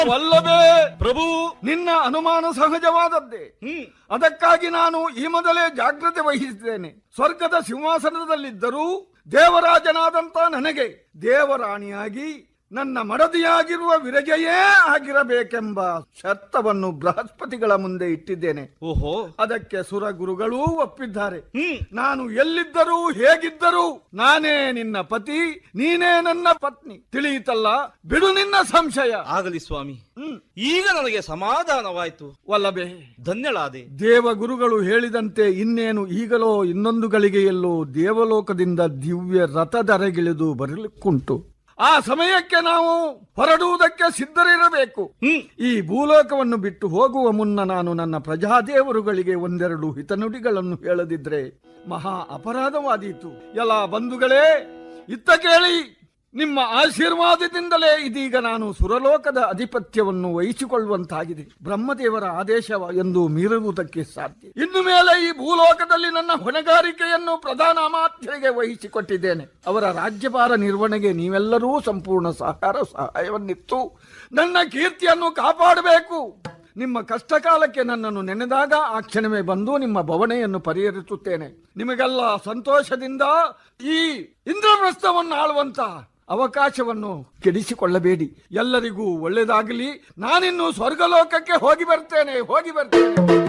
ವಲ್ಲಭೇ ಪ್ರಭು ನಿನ್ನ ಅನುಮಾನ ಸಹಜವಾದದ್ದೇ ಹ್ಮ್ ಅದಕ್ಕಾಗಿ ನಾನು ಈ ಮೊದಲೇ ಜಾಗ್ರತೆ ವಹಿಸಿದ್ದೇನೆ ಸ್ವರ್ಗದ ಸಿಂಹಾಸನದಲ್ಲಿದ್ದರೂ ದೇವರಾಜನಾದಂತ ನನಗೆ ದೇವರಾಣಿಯಾಗಿ ನನ್ನ ಮಡದಿಯಾಗಿರುವ ವಿರಜೆಯೇ ಆಗಿರಬೇಕೆಂಬ ಶರ್ತವನ್ನು ಬೃಹಸ್ಪತಿಗಳ ಮುಂದೆ ಇಟ್ಟಿದ್ದೇನೆ ಓಹೋ ಅದಕ್ಕೆ ಸುರಗುರುಗಳೂ ಒಪ್ಪಿದ್ದಾರೆ ಹ್ಮ್ ನಾನು ಎಲ್ಲಿದ್ದರೂ ಹೇಗಿದ್ದರೂ ನಾನೇ ನಿನ್ನ ಪತಿ ನೀನೇ ನನ್ನ ಪತ್ನಿ ತಿಳಿಯಿತಲ್ಲ ಬಿಡು ನಿನ್ನ ಸಂಶಯ ಆಗಲಿ ಸ್ವಾಮಿ ಹ್ಮ್ ಈಗ ನನಗೆ ಸಮಾಧಾನವಾಯ್ತು ವಲ್ಲಭೆ ಧನ್ಯಳಾದೆ ದೇವಗುರುಗಳು ಹೇಳಿದಂತೆ ಇನ್ನೇನು ಈಗಲೋ ಇನ್ನೊಂದು ಗಳಿಗೆಯಲ್ಲೋ ದೇವಲೋಕದಿಂದ ದಿವ್ಯ ರಥದರೆಗಿಳಿದು ಬರಲಿಕ್ಕುಂಟು ಆ ಸಮಯಕ್ಕೆ ನಾವು ಹೊರಡುವುದಕ್ಕೆ ಸಿದ್ಧರಿರಬೇಕು ಹ್ಮ್ ಈ ಭೂಲೋಕವನ್ನು ಬಿಟ್ಟು ಹೋಗುವ ಮುನ್ನ ನಾನು ನನ್ನ ಪ್ರಜಾದೇವರುಗಳಿಗೆ ಒಂದೆರಡು ಹಿತನುಡಿಗಳನ್ನು ಹೇಳದಿದ್ರೆ ಮಹಾ ಅಪರಾಧವಾದೀತು ಎಲ್ಲ ಬಂಧುಗಳೇ ಇತ್ತ ಕೇಳಿ ನಿಮ್ಮ ಆಶೀರ್ವಾದದಿಂದಲೇ ಇದೀಗ ನಾನು ಸುರಲೋಕದ ಅಧಿಪತ್ಯವನ್ನು ವಹಿಸಿಕೊಳ್ಳುವಂತಾಗಿದೆ ಬ್ರಹ್ಮದೇವರ ಆದೇಶ ಎಂದು ಮೀರುವುದಕ್ಕೆ ಸಾಧ್ಯ ಇನ್ನು ಮೇಲೆ ಈ ಭೂಲೋಕದಲ್ಲಿ ನನ್ನ ಹೊಣೆಗಾರಿಕೆಯನ್ನು ಪ್ರಧಾನ ಅಮಾತ್ಯರಿಗೆ ವಹಿಸಿಕೊಟ್ಟಿದ್ದೇನೆ ಅವರ ರಾಜ್ಯಭಾರ ನಿರ್ವಹಣೆಗೆ ನೀವೆಲ್ಲರೂ ಸಂಪೂರ್ಣ ಸಹಕಾರ ಸಹಾಯವನ್ನಿತ್ತು ನನ್ನ ಕೀರ್ತಿಯನ್ನು ಕಾಪಾಡಬೇಕು ನಿಮ್ಮ ಕಷ್ಟ ಕಾಲಕ್ಕೆ ನನ್ನನ್ನು ನೆನೆದಾಗ ಆ ಕ್ಷಣವೇ ಬಂದು ನಿಮ್ಮ ಭವನೆಯನ್ನು ಪರಿಹರಿಸುತ್ತೇನೆ ನಿಮಗೆಲ್ಲ ಸಂತೋಷದಿಂದ ಈ ಇಂದ್ರಪ್ರಸ್ಥವನ್ನು ಆಳುವಂತ ಅವಕಾಶವನ್ನು ಕೆಡಿಸಿಕೊಳ್ಳಬೇಡಿ ಎಲ್ಲರಿಗೂ ಒಳ್ಳೆಯದಾಗಲಿ ನಾನಿನ್ನು ಸ್ವರ್ಗಲೋಕಕ್ಕೆ ಹೋಗಿ ಬರ್ತೇನೆ ಹೋಗಿ ಬರ್ತೇನೆ